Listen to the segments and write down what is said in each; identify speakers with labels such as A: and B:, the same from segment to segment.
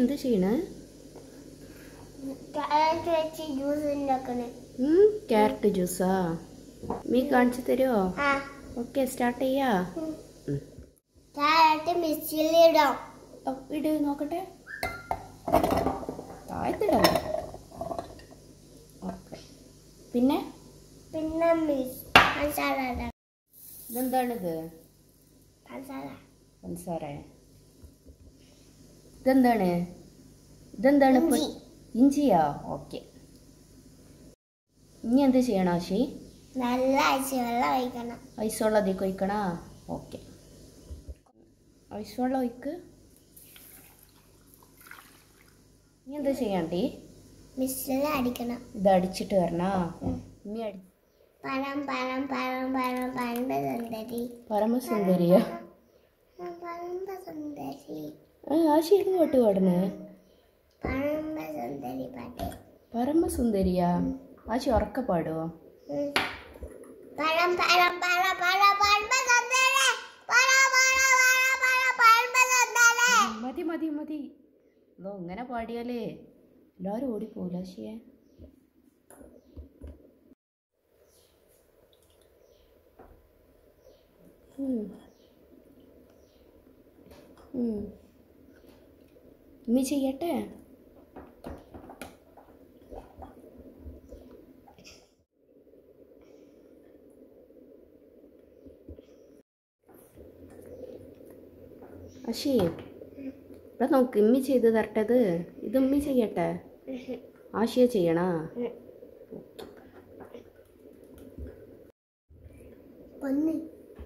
A: എന്ത് ചെയ്യണേ
B: ക്യാരറ്റ് വെച്ച് ജ്യൂസ് ഉണ്ടാക്കണേ
A: ക്യാരറ്റ് ജ്യൂസാ മീ കാണിച്ചു തരുമോ
B: ആ
A: ഓക്കെ സ്റ്റാർട്ട് ചെയ്യാ ഉം.
B: ക്യാരറ്റ് മിക്സിയിലിടാം
A: ഓ, ഇട് നോക്കട്ടെ താഴത്തിടല്ല ഓക്കെ പിന്നെ
B: പിന്നെ മിക്സ് മസാല ഇടാം
A: ഇതെന്താണിത്
B: മസാല
A: പഞ്ചസാര ഇതെന്താണ് ഇതെന്താണ് ഇപ്പൊ-
B: ഇഞ്ചി.
A: ഇഞ്ചിയാ ഓക്കെ ഇനി എന്ത് ചെയ്യണം ആശി
B: നല്ല അരിച്ച് വെള്ളം ഒഴിക്കണം
A: ഐസ് വെള്ളം അതിലേക്ക് ഒഴിക്കണാ ഓക്കെ ഐസ് വെള്ളം ഒഴിക്ക് ഇനി എന്താ ചെയ്യണ്ടേ
B: മിക്സിയിൽ അടിക്കണം
A: ഇത് അടിച്ചിട്ട് വരണാ ഇനി അടി
B: പഴം പഴം പഴം പഴം പഴമ്പ സുന്ദരി
A: പരമസുന്ദരിയാ
B: പഴമ്പ സുന്ദരി
A: ആ ആശി ഏത് പാട്ട് പാടുന്നേ
B: പഴമ്പ സുന്ദരി പാട്ട്
A: പരമസുന്ദരിയാ ആശി ഉറക്ക പാടുവോ
B: ഉം. പഴം പഴം പഴം പഴം പഴമ്പ സുന്ദരി പഴം പഴം പഴം പഴം പഴമ്പ സുന്ദരി
A: മതി മതി മതി അതോ ഇങ്ങനെ പാടിയാലേ എല്ലാവരും ഓടിപ്പോല ആശിയെ ഉം. ഉം. ഇനി ചെയ്യട്ടെ അശി ഇവിടെ നോക്ക് ഇമ്മി ചെയ്ത് തരട്ടത് ഇത് ഉമ്മി ചെയ്യട്ടെ ആശയ ചെയ്യണാ
B: ഒന്ന്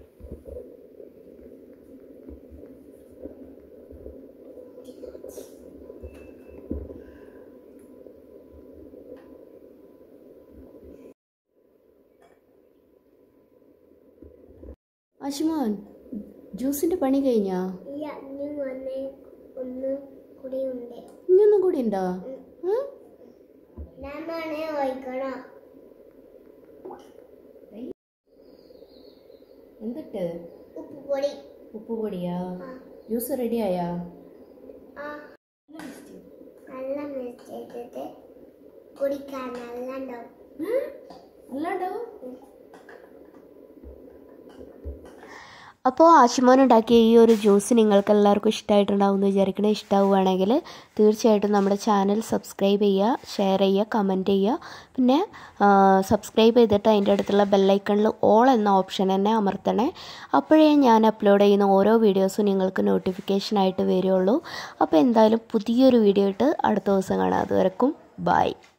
A: ആശുമോൻ ജ്യൂസിന്റെ പണി കഴിഞ്ഞാ
B: ഈ അഞ്ഞു വന്ന് ഒന്ന് കൂടി ഉണ്ട്
A: ഇനിയൊന്നും കൂടി ഉണ്ടോ ഉം?
B: ലെമണ് ഒഴിക്കണം
A: എന്തിട്ട്
B: ഉപ്പ് പൊടി
A: ഉപ്പ് പൊടിയാ
B: ആ
A: ജ്യൂസ് റെഡിയായാ
B: ആ നല്ല മിക്സ് ചെയ്തിട്ട് കുടിക്കാൻ നല്ല ഉണ്ടാവും
A: അല്ലാണ്ടോ അപ്പോൾ ആശുമോൻ ഉണ്ടാക്കിയ ഈ ഒരു ജ്യൂസ് നിങ്ങൾക്ക് എല്ലാവർക്കും ഇഷ്ടമായിട്ടുണ്ടാവും എന്ന് വിചാരിക്കണേ ഇഷ്ടമാവുകയാണെങ്കിൽ തീർച്ചയായിട്ടും നമ്മുടെ ചാനൽ സബ്സ്ക്രൈബ് ചെയ്യുക ഷെയർ ചെയ്യുക കമൻറ്റ് ചെയ്യുക പിന്നെ സബ്സ്ക്രൈബ് ചെയ്തിട്ട് അതിൻ്റെ അടുത്തുള്ള ബെല്ലൈക്കണിൽ ഓൾ എന്ന ഓപ്ഷൻ തന്നെ അമർത്തണേ അപ്പോഴേ ഞാൻ അപ്ലോഡ് ചെയ്യുന്ന ഓരോ വീഡിയോസും നിങ്ങൾക്ക് നോട്ടിഫിക്കേഷനായിട്ട് വരുള്ളൂ അപ്പോൾ എന്തായാലും പുതിയൊരു വീഡിയോ ഇട്ട് അടുത്ത ദിവസം കാണാം അതുവരെക്കും ബൈ